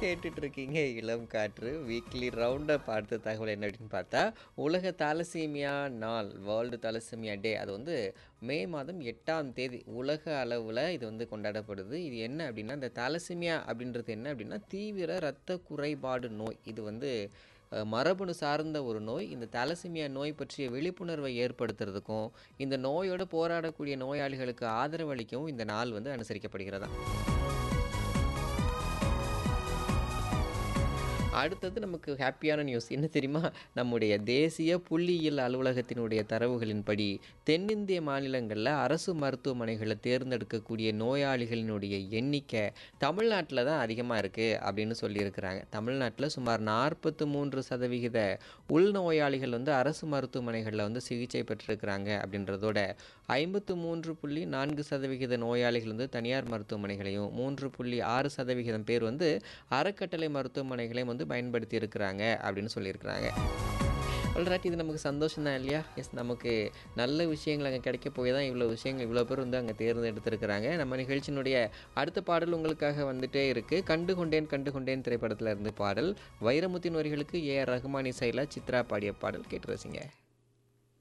கேட்டுட்டு இருக்கீங்க இளம் காற்று வீக்லி ரவுண்டப் அடுத்த தகவல் என்ன அப்படின்னு பார்த்தா உலக தலசீமியா நாள் வேர்ல்டு தலசீமியா டே அது வந்து மே மாதம் எட்டாம் தேதி உலக அளவில் இது வந்து கொண்டாடப்படுது இது என்ன அப்படின்னா இந்த தலசீமியா அப்படின்றது என்ன அப்படின்னா தீவிர இரத்த குறைபாடு நோய் இது வந்து அஹ், மரபணு சார்ந்த ஒரு நோய் இந்த தலசிமியா நோய் பற்றிய விழிப்புணர்வை ஏற்படுத்துறதுக்கும் இந்த நோயோட போராடக்கூடிய நோயாளிகளுக்கு ஆதரவளிக்கவும் இந்த நாள் வந்து அனுசரிக்கப்படுகிறதா அடுத்தது நமக்கு ஹாப்பியான நியூஸ் என்ன தெரியுமா நம்முடைய தேசிய புள்ளியியல் அலுவலகத்தினுடைய தரவுகளின்படி தென்னிந்திய மாநிலங்களில் அரசு மருத்துவமனைகளில் தேர்ந்தெடுக்கக்கூடிய நோயாளிகளினுடைய எண்ணிக்கை தமிழ்நாட்டில் தான் அதிகமாக இருக்குது அப்படின்னு சொல்லியிருக்கிறாங்க தமிழ்நாட்டில் சுமார் நாற்பத்து மூன்று சதவிகித உள்நோயாளிகள் வந்து அரசு மருத்துவமனைகளில் வந்து சிகிச்சை பெற்றிருக்கிறாங்க அப்படின்றதோட ஐம்பத்து மூன்று புள்ளி நான்கு சதவிகித நோயாளிகள் வந்து தனியார் மருத்துவமனைகளையும் மூன்று புள்ளி ஆறு சதவிகிதம் பேர் வந்து அறக்கட்டளை மருத்துவமனைகளையும் வந்து பயன்படுத்தி இருக்கிறாங்க அப்படின்னு சொல்லியிருக்கிறாங்க ஆல்ரைட் இது நமக்கு சந்தோஷம் தான் இல்லையா எஸ் நமக்கு நல்ல விஷயங்கள் அங்கே கிடைக்க போய் தான் இவ்வளோ விஷயங்கள் இவ்வளோ பேர் வந்து அங்கே தேர்ந்தெடுத்திருக்கிறாங்க நம்ம நிகழ்ச்சியினுடைய அடுத்த பாடல் உங்களுக்காக வந்துட்டே இருக்குது கண்டு கொண்டேன் கண்டு கொண்டேன் திரைப்படத்தில் இருந்து பாடல் வைரமுத்தின் வரிகளுக்கு ஏ ஆர் ரஹ்மான் இசையில் சித்ரா பாடிய பாடல் கேட்டு ரசிங்க